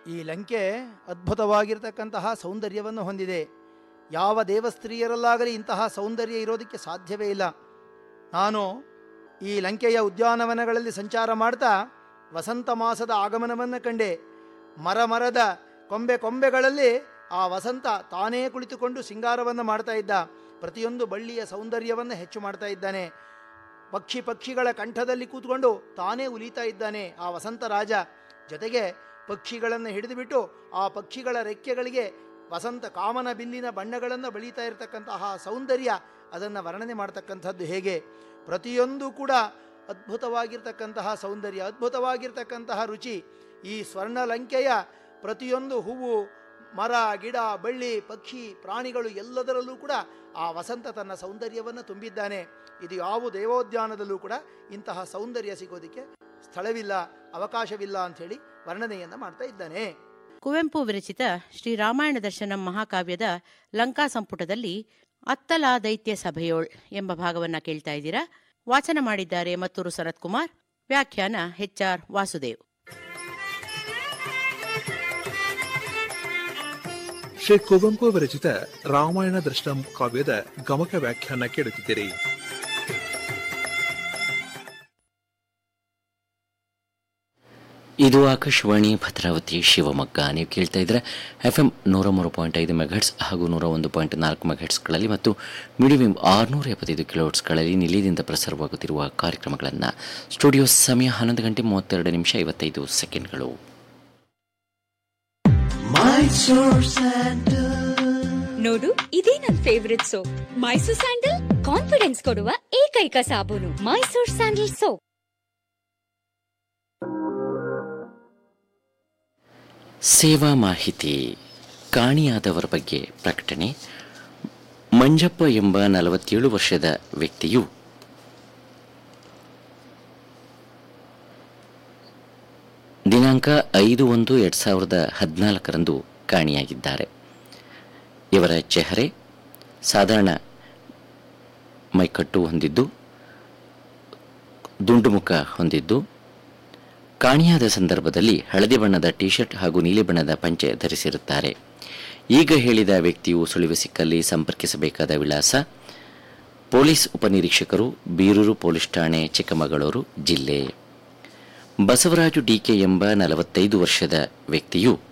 ಈ ಲಂಕೆ ಅದ್ಭುತವಾಗಿರ್ತಕ್ಕಂತಹ ಸೌಂದರ್ಯವನ್ನು ಹೊಂದಿದೆ ಯಾವ ದೇವಸ್ತ್ರೀಯರಲ್ಲಾಗಲಿ ಇಂತಹ ಸೌಂದರ್ಯ ಇರೋದಕ್ಕೆ ಸಾಧ್ಯವೇ ಇಲ್ಲ ನಾನು ಈ ಲಂಕೆಯ ಉದ್ಯಾನವನಗಳಲ್ಲಿ ಸಂಚಾರ ಮಾಡ್ತಾ ವಸಂತ ಮಾಸದ ಆಗಮನವನ್ನು ಕಂಡೆ ಮರ ಮರದ ಕೊಂಬೆ ಕೊಂಬೆಗಳಲ್ಲಿ ಆ ವಸಂತ ತಾನೇ ಕುಳಿತುಕೊಂಡು ಸಿಂಗಾರವನ್ನು ಮಾಡ್ತಾ ಇದ್ದ ಪ್ರತಿಯೊಂದು ಬಳ್ಳಿಯ ಸೌಂದರ್ಯವನ್ನು ಹೆಚ್ಚು ಮಾಡ್ತಾ ಇದ್ದಾನೆ ಪಕ್ಷಿ ಪಕ್ಷಿಗಳ ಕಂಠದಲ್ಲಿ ಕೂತ್ಕೊಂಡು ತಾನೇ ಉಲಿತಾ ಇದ್ದಾನೆ ಆ ವಸಂತ ರಾಜ ಜೊತೆಗೆ ಪಕ್ಷಿಗಳನ್ನು ಹಿಡಿದುಬಿಟ್ಟು ಆ ಪಕ್ಷಿಗಳ ರೆಕ್ಕೆಗಳಿಗೆ ವಸಂತ ಕಾಮನ ಬಿಲ್ಲಿನ ಬಣ್ಣಗಳನ್ನು ಬಳಿತಾ ಇರತಕ್ಕಂತಹ ಸೌಂದರ್ಯ ಅದನ್ನು ವರ್ಣನೆ ಮಾಡ್ತಕ್ಕಂಥದ್ದು ಹೇಗೆ ಪ್ರತಿಯೊಂದು ಕೂಡ ಅದ್ಭುತವಾಗಿರ್ತಕ್ಕಂತಹ ಸೌಂದರ್ಯ ಅದ್ಭುತವಾಗಿರ್ತಕ್ಕಂತಹ ರುಚಿ ಈ ಸ್ವರ್ಣಲಂಕೆಯ ಪ್ರತಿಯೊಂದು ಹೂವು ಮರ ಗಿಡ ಬಳ್ಳಿ ಪಕ್ಷಿ ಪ್ರಾಣಿಗಳು ಎಲ್ಲದರಲ್ಲೂ ಕೂಡ ಆ ವಸಂತ ತನ್ನ ಸೌಂದರ್ಯವನ್ನು ತುಂಬಿದ್ದಾನೆ ಇದು ಯಾವ ದೇವೋದ್ಯಾನದಲ್ಲೂ ಕೂಡ ಇಂತಹ ಸೌಂದರ್ಯ ಸಿಗೋದಕ್ಕೆ ಸ್ಥಳವಿಲ್ಲ ಅವಕಾಶವಿಲ್ಲ ಅಂಥೇಳಿ ವರ್ಣನೆಯನ್ನು ಮಾಡ್ತಾ ಇದ್ದಾನೆ ಕುವೆಂಪು ವಿರಚಿತ ಶ್ರೀ ರಾಮಾಯಣ ದರ್ಶನಂ ಮಹಾಕಾವ್ಯದ ಲಂಕಾ ಸಂಪುಟದಲ್ಲಿ ಅತ್ತಲ ದೈತ್ಯ ಸಭೆಯೋಳ್ ಎಂಬ ಭಾಗವನ್ನ ಕೇಳ್ತಾ ಇದ್ದೀರಾ ವಾಚನ ಮಾಡಿದ್ದಾರೆ ಮತ್ತೂರು ಸನತ್ ಕುಮಾರ್ ವ್ಯಾಖ್ಯಾನ ಹೆಚ್ಆರ್ ವಾಸುದೇವ್ ಶ್ರೀ ಕುವೆಂಪು ವಿರಚಿತ ರಾಮಾಯಣ ದರ್ಶನಂ ಕಾವ್ಯದ ಗಮಕ ವ್ಯಾಖ್ಯಾನ ಕೇಳುತ್ತಿದ್ದೀರಿ ಇದು ಆಕಾಶವಾಣಿ ಭದ್ರಾವತಿ ಶಿವಮೊಗ್ಗ ನೀವು ಕೇಳ್ತಾ ಇದ್ರೆ ಎಫ್ ಎಂ ನೂರ ಮೂರು ಪಾಯಿಂಟ್ ಐದು ಮೆಗಾಟ್ಸ್ ಹಾಗೂ ನೂರ ಒಂದು ಪಾಯಿಂಟ್ ನಾಲ್ಕು ಮೆಗಾಟ್ಸ್ಗಳಲ್ಲಿ ಮತ್ತು ಮಿಡಿವಿಮ್ ಆರುನೂರ ಎಪ್ಪತ್ತೈದು ಕಿಲೋಟ್ಸ್ಗಳಲ್ಲಿ ನಿಲಯದಿಂದ ಪ್ರಸಾರವಾಗುತ್ತಿರುವ ಕಾರ್ಯಕ್ರಮಗಳನ್ನು ಸ್ಟುಡಿಯೋ ಸಮಯ ಹನ್ನೊಂದು ಗಂಟೆ ಮೂವತ್ತೆರಡು ನಿಮಿಷ ಐವತ್ತೈದು ಸೆಕೆಂಡ್ಗಳು ನೋಡು ಇದೇ ನನ್ favourite soap Mysore sandal confidence ಕೊಡುವ ಏಕೈಕ ಸಾಬೂನು ಮೈಸೂರ್ ಸ್ಯಾಂಡಲ್ ಸೋಪ್ ಸೇವಾ ಮಾಹಿತಿ ಕಾಣಿಯಾದವರ ಬಗ್ಗೆ ಪ್ರಕಟಣೆ ಮಂಜಪ್ಪ ಎಂಬ ನಲವತ್ತೇಳು ವರ್ಷದ ವ್ಯಕ್ತಿಯು ದಿನಾಂಕ ಐದು ಒಂದು ಎರಡು ಸಾವಿರದ ಹದಿನಾಲ್ಕರಂದು ಕಾಣಿಯಾಗಿದ್ದಾರೆ ಇವರ ಚೆಹರೆ ಸಾಧಾರಣ ಮೈಕಟ್ಟು ಹೊಂದಿದ್ದು ದುಂಡು ಮುಖ ಹೊಂದಿದ್ದು ಕಾಣಿಯಾದ ಸಂದರ್ಭದಲ್ಲಿ ಹಳದಿ ಬಣ್ಣದ ಟಿ ಶರ್ಟ್ ಹಾಗೂ ನೀಲಿ ಬಣ್ಣದ ಪಂಚೆ ಧರಿಸಿರುತ್ತಾರೆ ಈಗ ಹೇಳಿದ ವ್ಯಕ್ತಿಯು ಸುಳಿವು ಸಿಕ್ಕಲ್ಲಿ ಸಂಪರ್ಕಿಸಬೇಕಾದ ವಿಳಾಸ ಪೊಲೀಸ್ ಉಪನಿರೀಕ್ಷಕರು ಬೀರೂರು ಪೊಲೀಸ್ ಠಾಣೆ ಚಿಕ್ಕಮಗಳೂರು ಜಿಲ್ಲೆ ಬಸವರಾಜು ಡಿಕೆ ಎಂಬ ನಲವತ್ತೈದು ವರ್ಷದ ವ್ಯಕ್ತಿಯು